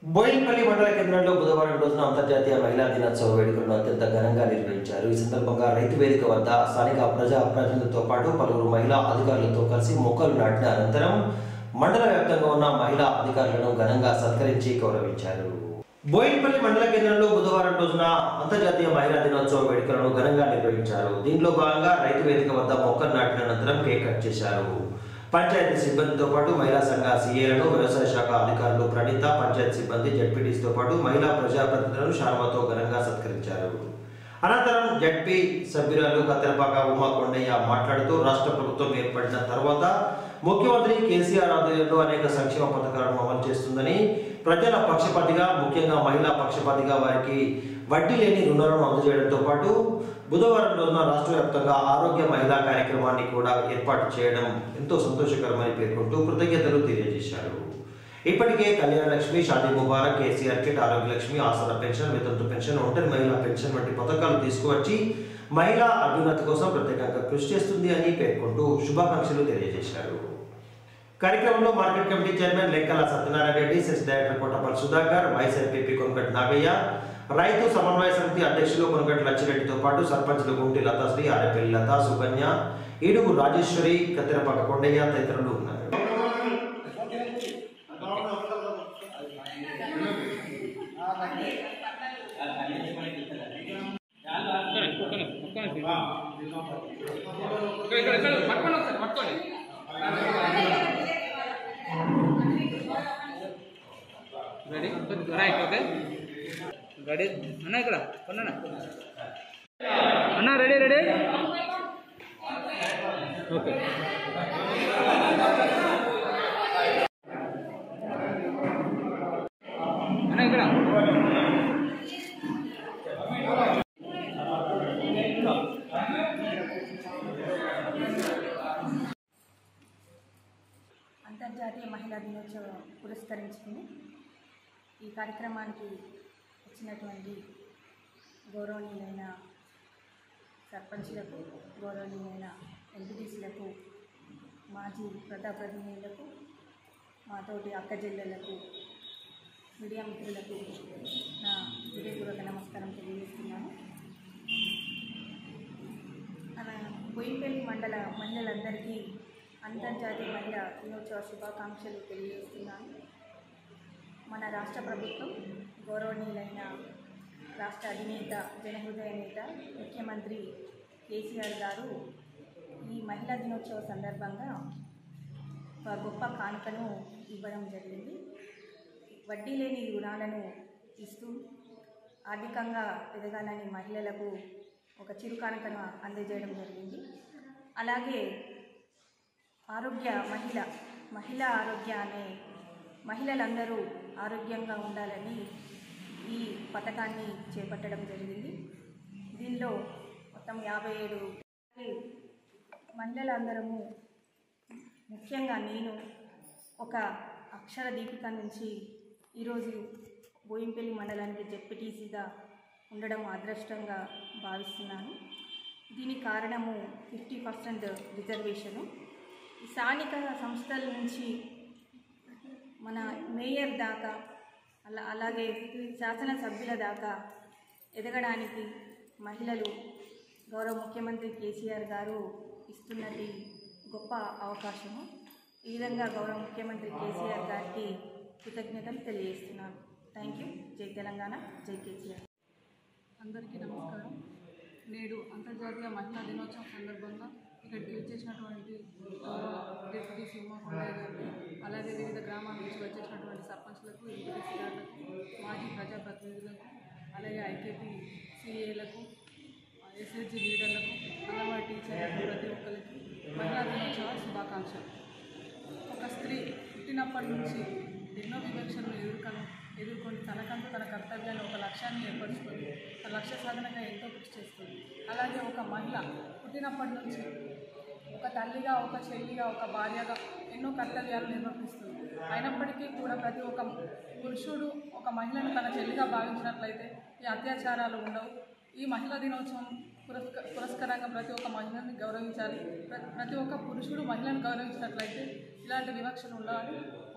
బోయిన్పల్లి మండల కేంద్రంలో బుధవారం రోజున అంతర్జాతీయ మహిళా దినోత్సవ వేడుకలను అత్యంత ఘనంగా నిర్వహించారు ఈ సందర్భంగా రైతు వేదిక వద్ద స్థానిక ప్రజా ప్రతినిధులతో పాటు పలువురు మహిళా అధికారులతో కలిసి మొక్కలు నాటిన అనంతరం మండల వ్యాప్తంగా ఉన్న మహిళా అధికారులను ఘనంగా సత్కరించి గౌరవించారు బోయిన్పల్లి మండల కేంద్రంలో బుధవారం రోజున అంతర్జాతీయ మహిళా దినోత్సవ వేడుకలను ఘనంగా నిర్వహించారు దీనిలో భాగంగా రైతు వేదిక వద్ద మొక్కలు నాటిన అనంతరం కేక్ కట్ చేశారు పంచాయతీ సిబ్బందితో పాటు మహిళా సంఘ సీఏలను వ్యవసాయ శాఖ అధికారులు ప్రణీత పంచాయతీ సిబ్బంది జడ్పీటీసీతో పాటు మహిళా ప్రజాప్రతినిధులను శారమతో ఘనంగా సత్కరించారు అనంతరం జడ్పీ సభ్యురాలు కత్తెరపాక ఉమా కొండయ్య మాట్లాడుతూ రాష్ట్ర ప్రభుత్వం ఏర్పడిన తర్వాత ముఖ్యమంత్రి కేసీఆర్ ఆధ్వర్యంలో అనేక సంక్షేమ పథకాలను అమలు చేస్తుందని ప్రజల పక్షపాతిగా ముఖ్యంగా మహిళా పక్షపాతిగా వారికి వడ్డీ లేని రుణాలను అందజేయడంతో పాటు బుధవారం రోజున రాష్ట్ర వ్యాప్తంగా ఆరోగ్య మహిళా కార్యక్రమాన్ని కూడా ఏర్పాటు చేయడం ఎంతో సంతోషకరమని పేర్కొంటూ కృతజ్ఞతలు తెలియజేశారు ఇప్పటికే కళ్యాణ లక్ష్మి షాదీ ముబారక్ కేసీఆర్ కిట్ ఆరోగ్య లక్ష్మి ఆసరా పెన్షన్ వితంతు పెన్షన్ ఒంటరి మహిళా పెన్షన్ వంటి పథకాలు తీసుకువచ్చి మహిళా అభ్యున్నతి కోసం ప్రత్యేకంగా కృషి చేస్తుంది అని పేర్కొంటూ శుభాకాంక్షలు తెలియజేశారు కార్యక్రమంలో market committee chairman Lekkala Satyanarayana Reddy cess director Kotapalli Sudhakar vice MPP Konagat Nagaiah Rythu Samanvaya సమితి అధ్యక్షులు కొనగట్ లచ్చిరెడ్డితో పాటు సర్పంచ్లు గుంటి లతాశ్రీ ఆరేపల్లి లత సుకన్య ఈడుగు రాజేశ్వరి కత్తెరపాక కొండయ్య తదితరులు ఉన్నారు ఇక్కడ ఇక్కడ పట్టుకోండి ఒకసారి పట్టుకోండి రెడీ రైట్ ఓకే రెడీ అన్న ఇక్కడ కొన్నా అన్న రెడీ రెడీ ఓకే అన్న ఇక్కడ అంతర్జాతీయ మహిళా దినోత్సవం పురస్కరించుకుని ఈ కార్యక్రమానికి వచ్చినటువంటి గౌరవనీయులైన సర్పంచ్లకు గౌరవనీయులైన ఎంపీటీసీలకు మాజీ ప్రజాప్రతినిధులకు మాతోటి అక్క చెల్లెళ్లకు మీడియా మిత్రులకు నా హృదయపూర్వక నమస్కారం తెలియజేస్తున్నాను మన బోయినపల్లి మండల మహిళలందరికీ అంతర్జాతీయ మహిళా దినోత్సవ శుభాకాంక్షలు తెలియజేస్తున్నాను మన రాష్ట్ర ప్రభుత్వం గౌరవనీయులైన రాష్ట్ర అధినేత జనహృదయ నేత ముఖ్యమంత్రి కేసీఆర్ గారు ఈ మహిళా దినోత్సవ సందర్భంగా ఒక గొప్ప కానుకను ఇవ్వడం జరిగింది వడ్డీ లేని రుణాలను ఇస్తూ ఆర్థికంగా ఎదగాలని మహిళలకు ఒక చిరు కానుకను అందజేయడం జరిగింది అలాగే ఆరోగ్య మహిళ మహిళ ఆరోగ్య అనే మహిళలందరూ ఆరోగ్యంగా ఉండాలని ఈ పథకాన్ని చేపట్టడం జరిగింది దీనిలో మొత్తం యాభై ఏడు మహిళలందరము ముఖ్యంగా నేను ఒక అక్షర దీపిక నుంచి ఈరోజు బోయింపల్లి మండలానికి జెడ్పీటీసీగా ఉండడం అదృష్టంగా భావిస్తున్నాను దీనికి కారణము ఫిఫ్టీ పర్సెంట్ రిజర్వేషను ఈ స్థానిక సంస్థల నుంచి మన మేయర్ దాకా అలా అలాగే శాసనసభ్యుల దాకా ఎదగడానికి మహిళలు గౌరవ ముఖ్యమంత్రి కేసీఆర్ గారు ఇస్తున్నది గొప్ప అవకాశము ఈ విధంగా గౌరవ ముఖ్యమంత్రి కేసీఆర్ గారికి కృతజ్ఞతలు తెలియజేస్తున్నాను థ్యాంక్ యూ జై తెలంగాణ జై కేసీఆర్ అందరికీ నమస్కారం నేడు అంతర్జాతీయ మహిళా దినోత్సవం సందర్భంగా ఇక్కడికి వచ్చేసినటువంటి గౌరవ డిప్యూటీ సింహ కొండయ్య గారికి అలాగే వివిధ గ్రామాల నుంచి వచ్చేసినటువంటి సర్పంచ్లకు ఎంపీటీసీ గారులకు మాజీ ప్రజాప్రతినిధులకు అలాగే ఐకేపీ సిఏలకు ఎస్ఎస్జి లీడర్లకు అంగన్వాడీ టీచర్లకు ప్రతి ఒక్కరికి మహిళా దినోత్సవ శుభాకాంక్షలు ఒక స్త్రీ పుట్టినప్పటి నుంచి ఎన్నో వివక్షలను ఎదుర్కొని ఎదుర్కొని తనకంటూ తన కర్తవ్యాన్ని ఒక లక్ష్యాన్ని ఏర్పరచుకొని తన లక్ష్య సాధనగా ఎంతో కృషి చేస్తుంది అలాగే ఒక మహిళ పుట్టినప్పటి నుంచి ఒక తల్లిగా ఒక చెల్లిగా ఒక భార్యగా ఎన్నో కర్తవ్యాలు నిర్వర్తిస్తుంది అయినప్పటికీ కూడా ప్రతి ఒక్క పురుషుడు ఒక మహిళను తన చెల్లిగా భావించినట్లయితే ఈ అత్యాచారాలు ఉండవు ఈ మహిళా దినోత్సవం పురస్క పురస్కారంగా ప్రతి ఒక్క మహిళని గౌరవించాలి ప్ర- ప్రతి ఒక్క పురుషుడు మహిళను గౌరవించినట్లయితే ఇలాంటి వివక్షలు ఉండవని